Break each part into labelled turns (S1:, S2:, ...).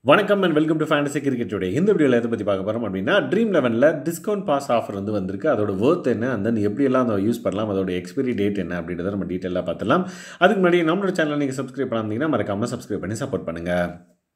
S1: வணக்கம் and welcome to fantasy cricket today இந்த வீடியோவில் எதை பற்றி பார்க்க போகிறோம் அப்படின்னா ட்ரீம் லெவனில் டிஸ்கவுண்ட் பாஸ் ஆஃபர் வந்து வந்திருக்கு அதோட ஒர்த் என்ன அந்த எப்படியெல்லாம் அதை யூஸ் பண்ணலாம் அதோட எக்ஸ்பைரி டேட் என்ன அப்படின்றத நம்ம டீட்டெயிலாக பார்த்துலாம் அதுக்கு முன்னாடி நம்மளோட சேனல் நீங்கள் சப்ஸ்கிரைப் பண்ணாமீங்கன்னா மறக்காமல் சப்ஸ்கிரைப் பண்ணி சப்போர்ட் பண்ணுங்கள்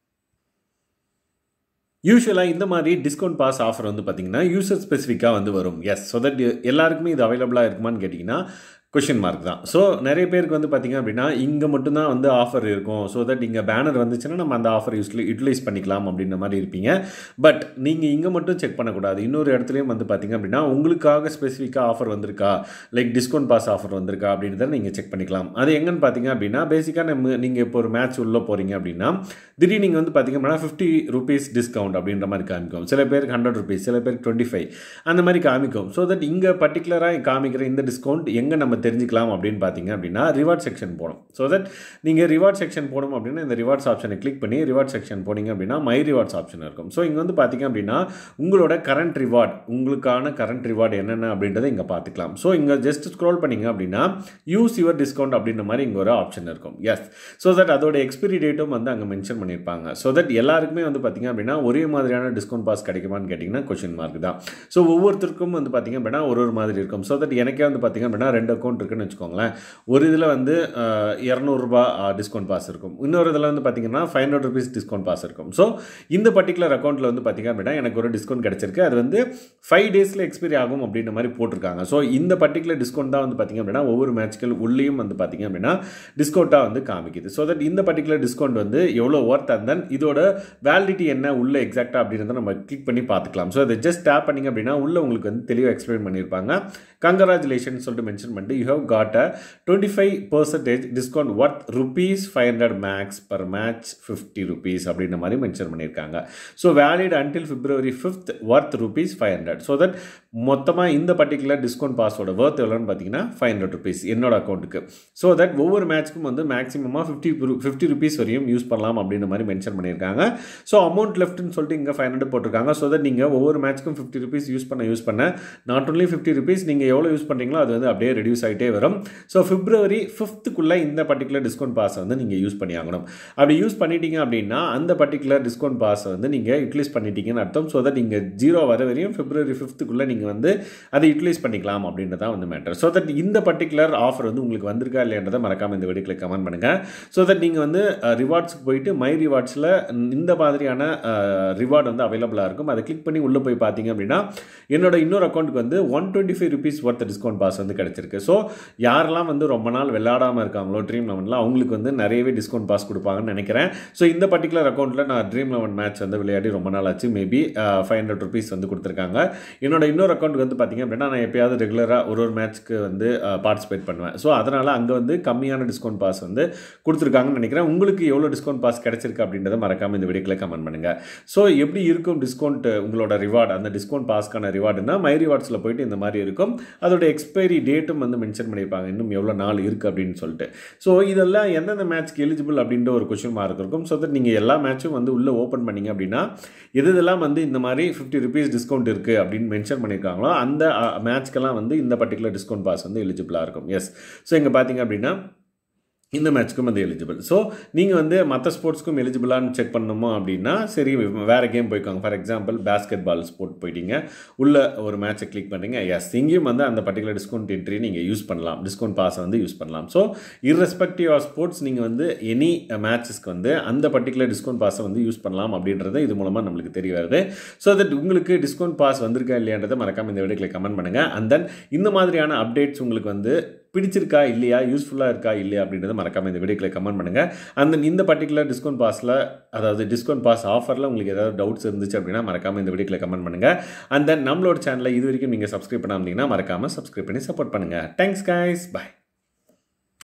S1: யூஸ்வலாக இந்த மாதிரி டிஸ்கவுண்ட் பாஸ் ஆஃபர் வந்து பார்த்தீங்கன்னா யூசர் ஸ்பெசிஃபிக்காக வந்து வரும் எஸ் ஸோ தட் எல்லாருக்குமே இது அவைலபிளாக இருக்குமான்னு கேட்டிங்கன்னா கொஷின் மார்க் தான் ஸோ நிறைய பேருக்கு வந்து பார்த்திங்க அப்படின்னா இங்கே மட்டும்தான் வந்து ஆஃபர் இருக்கும் ஸோ தட் இங்கே பேனர் வந்துச்சுன்னா நம்ம அந்த ஆஃபர் யூஸ்லி யூட்டிலைஸ் பண்ணிக்கலாம் அப்படின்ற மாதிரி இருப்பீங்க பட் நீங்கள் இங்கே மட்டும் செக் பண்ணக்கூடாது இன்னொரு இடத்துலையும் வந்து பார்த்திங்க அப்படின்னா உங்களுக்காக ஸ்பெசிஃபிக்காக ஆஃபர் வந்திருக்கா லைக் டிஸ்கவுண்ட் பாஸ் ஆஃபர் வந்திருக்கா அப்படின்றத நீங்கள் செக் பண்ணிக்கலாம் அது எங்கன்னு பார்த்தீங்க அப்படின்னா பேசிக்காக நம்ம நீங்கள் இப்போ ஒரு மேட்ச் உள்ளே போகிறீங்க அப்படின்னா திடீர்னு நீங்கள் வந்து பார்த்திங்க அப்படின்னா ஃபிஃப்டி ருபீஸ் டிஸ்கவுண்ட் அப்படின்ற மாதிரி காமிக்கும் சில பேருக்கு ஹண்ட்ரட் ருபீஸ் சில பேருக்கு டுவெண்ட்டி ஃபைவ் அந்த மாதிரி காமிக்கும் ஸோ தட் இங்கே பர்டிகுலராக காமிக்கிற இந்த டிஸ்கவுண்ட் எங்கே நம்ம தெரிஞ்சுக்கலாம் அப்படின்னு பார்த்தீங்க அப்படின்னா ரிவார்ட் செக்ஷன் போகணும் ஸோ தட் நீங்கள் ரிவார்ட் செக்ஷன் போகணும் அப்படின்னா இந்த ரிவார்ட்ஸ் ஆப்ஷனை கிளிக் பண்ணி ரிவார்ட் செக்ஷன் போனீங்க அப்படின்னா மை ரிவார்ட்ஸ் ஆப்ஷன் இருக்கும் ஸோ இங்கே வந்து பார்த்தீங்க அப்படின்னா உங்களோட கரண்ட் ரிவார்ட் உங்களுக்கான கரண்ட் ரிவார்டு என்னென்ன அப்படின்றத இங்கே பார்த்துக்கலாம் ஸோ இங்கே ஜஸ்ட் ஸ்க்ரோல் பண்ணிங்க அப்படின்னா யூஸ் யுவர் டிஸ்கவுண்ட் அப்படின்ற மாதிரி இங்கே ஒரு ஆப்ஷன் இருக்கும் எஸ் ஸோ தட் அதோட எக்ஸ்பிரி டேட்டும் வந்து அங்கே மென்ஷன் பண்ணியிருப்பாங்க ஸோ தட் எல்லாருக்குமே வந்து பார்த்திங்க அப்படின்னா ஒரே மாதிரியான டிஸ்கவுண்ட் பாஸ் கிடைக்குமான்னு கேட்டிங்கன்னா கொஷின் மார்க் தான் ஸோ ஒவ்வொருத்தருக்கும் வந்து பார்த்திங்க அப்படின்னா ஒரு ஒரு மாதிரி இருக்கும் ஸோ தட் எனக்கே வந்து பார்த்திங்க அப்படின்னா ரெண்டு அக்கௌண்ட் இருக்குன்னு வச்சுக்கோங்களேன் ஒரு இதில் வந்து இரநூறுபா டிஸ்கவுண்ட் பாஸ் இருக்கும் இன்னொரு இதில் வந்து பார்த்திங்கன்னா five hundred rupees discount pass இருக்கும் ஸோ இந்த பர்டிகுலர் அக்கௌண்ட்டில் வந்து பார்த்திங்க அப்படின்னா எனக்கு ஒரு டிஸ்கவுண்ட் கிடச்சிருக்கு அது வந்து ஃபைவ் டேஸில் எக்ஸ்பைரி ஆகும் அப்படின்ற மாதிரி போட்டிருக்காங்க ஸோ இந்த பர்டிகுலர் டிஸ்கவுண்ட் தான் வந்து பார்த்திங்க அப்படின்னா ஒவ்வொரு மேட்ச்கள் உள்ளேயும் வந்து பார்த்திங்க அப்படின்னா டிஸ்கவுண்ட்டாக வந்து காமிக்குது ஸோ தட் இந்த பர்டிகுலர் டிஸ்கவுண்ட் வந்து எவ்வளோ ஒர்த் அண்ட் தென் இதோட வேலிடிட்டி என்ன உள்ள எக்ஸாக்டாக அப்படின்றத நம்ம கிளிக் பண்ணி பார்த்துக்கலாம் ஸோ அதை ஜஸ்ட் டேப் பண்ணிங்க அப்படின்னா உள்ள உங்களுக்கு வந்து தெளிவாக எக்ஸ்பிளைன் பண்ணியிருப்பாங்க கங்க்ராச்சுலேஷன் சொல்லிட்டு மென்ஷன் பண்ணிட்டு you have got a twenty five percentage discount worth rupees five hundred max per match fifty rupees அப்படின்ற மாதிரி மென்ஷன் பண்ணியிருக்காங்க so valid until February fifth worth rupees five hundred so that மொத்தமாக இந்த particular discount பாஸோட worth எவ்வளோன்னு பார்த்தீங்கன்னா five hundred rupees என்னோட அக்கௌண்ட்டுக்கு so that ஒவ்வொரு மேட்ச்க்கும் வந்து மேக்ஸிமமாக ஃபிஃப்டி ஃபிஃப்டி ருபீஸ் வரையும் யூஸ் பண்ணலாம் அப்படின்ற மாதிரி மென்ஷன் பண்ணியிருக்காங்க ஸோ அமௌண்ட் லெஃப்ட்னு சொல்லிட்டு இங்கே ஃபைவ் ஹண்ட்ரட் போட்டிருக்காங்க ஸோ தட் நீங்கள் ஒவ்வொரு மேட்ச்க்கும் ஃபிஃப்டி ருபீஸ் யூஸ் பண்ண யூஸ் பண்ண நாட் ஒன்லி ஃபிஃப்டி ருபீஸ் நீங்கள் எவ்வளோ யூஸ் பண்ணுறீங்களோ அது வந்து அப்படியே ரெடியூஸ் ஆகிட்டே வரும் ஸோ பிப்ரவரி ஃபிஃப்த்துக்குள்ளே இந்த பர்டிகுலர் டிஸ்கவுண்ட் பாஸை வந்து நீங்கள் யூஸ் பண்ணி ஆகணும் அப்படி யூஸ் பண்ணிட்டீங்க அப்படின்னா அந்த பர்டிகுலர் டிஸ்கவுண்ட் பாஸை வந்து நீங்கள் யூட்டிலைஸ் பண்ணிட்டீங்கன்னு அர்த்தம் ஸோ தட் நீங்கள் ஜீரோ வர வரையும் பிப்ரவரி ஃபிஃப்த்துக்குள்ளே நீங்கள் வந்து அதை யூட்டிலைஸ் பண்ணிக்கலாம் அப்படின்றதான் வந்து மேட்டர் ஸோ தட் இந்த பர்டிகுலர் ஆஃபர் வந்து உங்களுக்கு வந்திருக்கா இல்லைன்றதை மறக்காமல் இந்த வீடியோக்கில் கமெண்ட் பண்ணுங்கள் ஸோ தட் நீங்கள் வந்து ரிவார்ட்ஸ்க்கு போயிட்டு மை ரிவார்ட்ஸில் இந்த மாதிரியான ரிவார்டு வந்து அவைலபிளாக இருக்கும் அதை கிளிக் பண்ணி உள்ளே போய் பார்த்தீங்க அப்படின்னா என்னோட இன்னொரு அக்கௌண்ட்டுக்கு வந்து one twenty five rupees worth discount pass வந்து கிடச்சிருக்கு ஸோ யாரெல்லாம் வந்து ரொம்ப நாள் விளையாடாமல் இருக்காங்களோ ட்ரீம் லெவனில் அவங்களுக்கு வந்து நிறையவே டிஸ்கவுண்ட் பாஸ் கொடுப்பாங்கன்னு நினைக்கிறேன் ஸோ இந்த பர்டிகுலர் அக்கௌண்ட்டில் நான் ட்ரீம் லெவன் மேட்ச் வந்து விளையாடி ரொம்ப நாள் ஆச்சு மேபி ஃபைவ் ஹண்ட்ரட் ருபீஸ் வந்து கொடுத்துருக்காங்க என்னோட இன்னொரு அக்கௌண்ட் வந்து பார்த்திங்க அப்படின்னா நான் எப்பயாவது ரெகுலராக ஒரு ஒரு மேட்ச்க்கு வந்து பார்ட்டிசிபேட் பண்ணுவேன் ஸோ அதனால் அங்கே வந்து கம்மியான டிஸ்கவுண்ட் பாஸ் வந்து கொடுத்துருக்காங்கன்னு நினைக்கிறேன் உங்களுக்கு எவ்வளோ டிஸ்கவுண்ட் பாஸ் கிடச்சிருக்கு அப்படின்றத மறக்காமல் இந்த வீடியோக்கில் கமெண்ட் பண்ணுங்கள் ஸோ எப்படி இருக்கும் டிஸ்கவுண்ட் உங்களோட ரிவார்டு அந்த டிஸ்கவுண்ட் பாஸ்க்கான ரிவார்டுனா மை ரிவார்ட்ஸில் போயிட்டு இந்த மாதிரி இருக்கும் அதோட எக்ஸ்பைரி டேட்டும் வந்து மென்ஷன் பண்ணியிருப்பாங்க இன்னும் எவ்வளோ நாள் இருக்குது அப்படின்னு சொல்லிட்டு ஸோ இதெல்லாம் எந்தெந்த மேட்ச்க்கு எலிஜிபிள் அப்படின்ற ஒரு கொஷின் மார்க் இருக்கும் ஸோ தட் நீங்கள் எல்லா மேட்சும் வந்து உள்ளே ஓப்பன் பண்ணிங்க அப்படின்னா எது இதெல்லாம் வந்து இந்த மாதிரி ஃபிஃப்டி ருபீஸ் டிஸ்கவுண்ட் இருக்குது அப்படின்னு மென்ஷன் பண்ணியிருக்காங்களோ அந்த மேட்ச்க்கெல்லாம் வந்து இந்த பர்டிகுலர் டிஸ்கவுண்ட் பாஸ் வந்து எலிஜிபிளாக இருக்கும் எஸ் ஸோ இங்கே பார்த்தீங்க அப்படின்னா இந்த மேட்ச்க்கும் அது எலிஜிபிள் ஸோ நீங்கள் வந்து மற்ற ஸ்போர்ட்ஸ்க்கும் எலிஜிபிளான்னு செக் பண்ணணுமோ அப்படின்னா சரி வேறு கேம் போய்க்கோங்க for example basketball sport போயிட்டீங்க உள்ள ஒரு மேட்ச்சை கிளிக் பண்ணுறீங்க எஸ் இங்கேயும் வந்து அந்த பர்டிகுலர் டிஸ்கவுண்ட் என்ட்ரி நீங்கள் யூஸ் பண்ணலாம் டிஸ்கவுண்ட் பாஸை வந்து யூஸ் பண்ணலாம் ஸோ இர்ரெஸ்பெக்டிவ் ஆஃப் ஸ்போர்ட்ஸ் நீங்கள் வந்து எனி மேட்சஸ்க்கு வந்து அந்த பர்டிகுலர் டிஸ்கவுண்ட் பாஸை வந்து யூஸ் பண்ணலாம் அப்படின்றது இது மூலமாக நம்மளுக்கு தெரிய வருது ஸோ தட் உங்களுக்கு டிஸ்கவுண்ட் பாஸ் வந்திருக்கா இல்லையான்றதை மறக்காமல் இந்த வீடியோக்கில் கமெண்ட் பண்ணுங்கள் அண்ட் தென் இந்த மாதிரியான அப்டேட்ஸ் உங்களுக்கு வந்து பிடிச்சிருக்கா இல்லையா யூஸ்ஃபுல்லாக இருக்கா இல்லையா அப்படின்றத மறக்காமல் இந்த வீடியோக்கில் கமெண்ட் பண்ணுங்கள் அந்த இந்த பர்டிகுலர் டிஸ்கவுண்ட் பாஸில் அதாவது டிஸ்கவுண்ட் பாஸ் ஆஃபரில் உங்களுக்கு ஏதாவது டவுட்ஸ் இருந்துச்சு அப்படின்னா மறக்காமல் இந்த வீடியோக்கில் கமெண்ட் பண்ணுங்கள் அண்ட் தென் நம்மளோட சேனலில் இது வரைக்கும் நீங்கள் சப்ஸ்கிரைப் பண்ணாமீங்கன்னா மறக்காமல் சப்ஸ்கிரைப் பண்ணி சப்போர்ட் பண்ணுங்கள் தேங்க்ஸ் கைஸ் பாய்